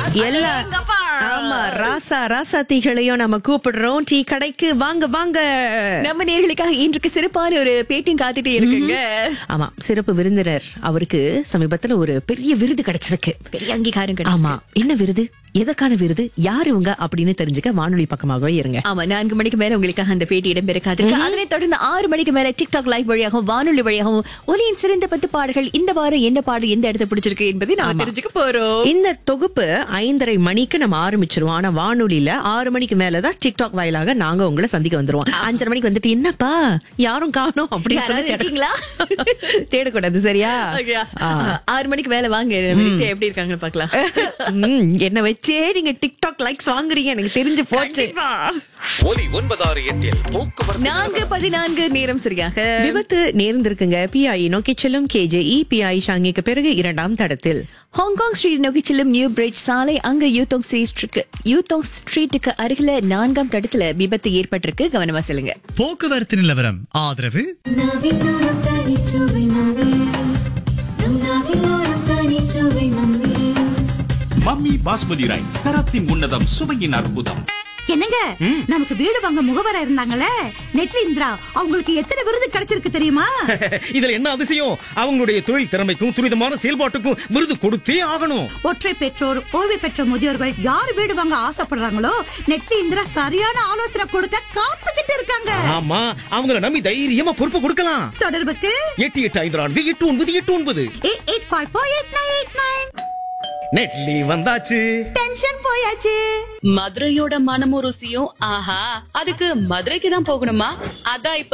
எல்லா ஆமா ராசா ராசாத்திகளையும் நம்ம கூப்பிடுறோம் டீ கடைக்கு வாங்க வாங்க நம்ம நேர்களுக்காக இன்றைக்கு சிறப்பான ஒரு பேட்டியும் காத்துட்டே இருக்குங்க ஆமா சிறப்பு விருந்தினர் அவருக்கு சமீபத்துல ஒரு பெரிய விருது கிடைச்சிருக்கு பெரிய அங்கீகாரம் கிடைக்கும் ஆமா என்ன விருது எதற்கான விருது யார் இவங்க அப்படின்னு தெரிஞ்சுக்க வானொலி பக்கமாகவே இருங்க ஆமா நான்கு மணிக்கு மேல உங்களுக்காக அந்த பேட்டி இடம்பெற காத்திருக்கு அதனை தொடர்ந்து ஆறு மணிக்கு மேல டிக்டாக் லைவ் வழியாகவும் வானொலி வழியாகவும் ஒலியின் சிறந்த பத்து பாடல்கள் இந்த வாரம் என்ன பாடு எந்த இடத்த பிடிச்சிருக்கு என்பதை நாம தெரிஞ்சுக்க போறோம் இந்த தொகுப்பு ஐந்தரை மணிக்கு நம்ம ஆரம்பிச்சிருவோம் ஆனா வானொலியில ஆறு மணிக்கு மேலதான் டிக்டாக் வாயிலாக நாங்க உங்களை சந்திக்க வந்துருவோம் அஞ்சரை மணிக்கு வந்துட்டு என்னப்பா யாரும் காணோம் அப்படின்னு சொல்லி யாராவது தேட- இருக்கீங்களா? தேடக்கூடாது சரியா Okay. ஆ. ஆறு மணிக்கு மேல வாங்க நித்யா எப்படி இருக்காங்கன்னு பாக்கலாம் ம், என்ன வச்சே நீங்க டிக்டாக் லைக்ஸ் வாங்குறீங்க எனக்கு தெரிஞ்சு போச்சு ஒலி ஒன்பதாறு எட்டில் போக்குவரத்து நான்கு பதினான்கு நேரம் சரியாக விபத்து நேர்ந்திருக்குங்க பிஐ நோக்கி செல்லும் கேஜேஇ பிஐ ஷாங்கிக்கு பிறகு இரண்டாம் தடத்தில் ஹாங்காங் ஸ்ட்ரீட் நோக்கி செல்லும் நியூ பிரிட்ஜ் சாலை அங்க யூத்தோங் ஸ்ட்ரீட்டுக்கு யூத்தோங் ஸ்ட்ரீட்டுக்கு அருகில நான்காம் தடத்துல விபத்து ஏற்பட்டிருக்கு கவனமா செல்லுங்க போக்குவரத்து நிலவரம் ஆதரவு நாவிலோரம் தனிச்சுவை மம்மீஸ் நம் நாவிலோரம் தனிச்சுவை மம்மீஸ் மம்மி பாஸ்மதி ரைஸ் தரத்தின் உன்னதம் சுவையின் அற்புதம் என்னங்க நமக்கு வீடு வாங்க முகவரா இருந்தாங்கல்ல நெட்லி இந்திரா அவங்களுக்கு எத்தனை விருது கிடைச்சிருக்கு தெரியுமா இதுல என்ன அதிசயம் அவங்களுடைய தொழில் திறமைக்கும் துரிதமான செயல்பாட்டுக்கும் விருது கொடுத்தே ஆகணும் ஒற்றை பெற்றோர் ஓய்வு பெற்ற முதியோர்கள் யார் வீடு வாங்க ஆசைப்படுறாங்களோ நெட்லி இந்திரா சரியான ஆலோசனை கொடுக்க காத்துக்கிட்டு இருக்காங்க ஆமா அவங்கள நம்பி தைரியமா பொறுப்பு கொடுக்கலாம் தொடர்புக்கு எட்டு எட்டு ஐந்து நான்கு எட்டு ஒன்பது எட்டு ஒன்பது eight eight five four eight nine eight nine நெட்லி வந்தாச்சு டென்ஷன் போயாச்சு மதுரையோட மனமும் ருசியும் ஆஹா அதுக்கு மதுரைக்கு தான் போகணுமா அதான் இப்ப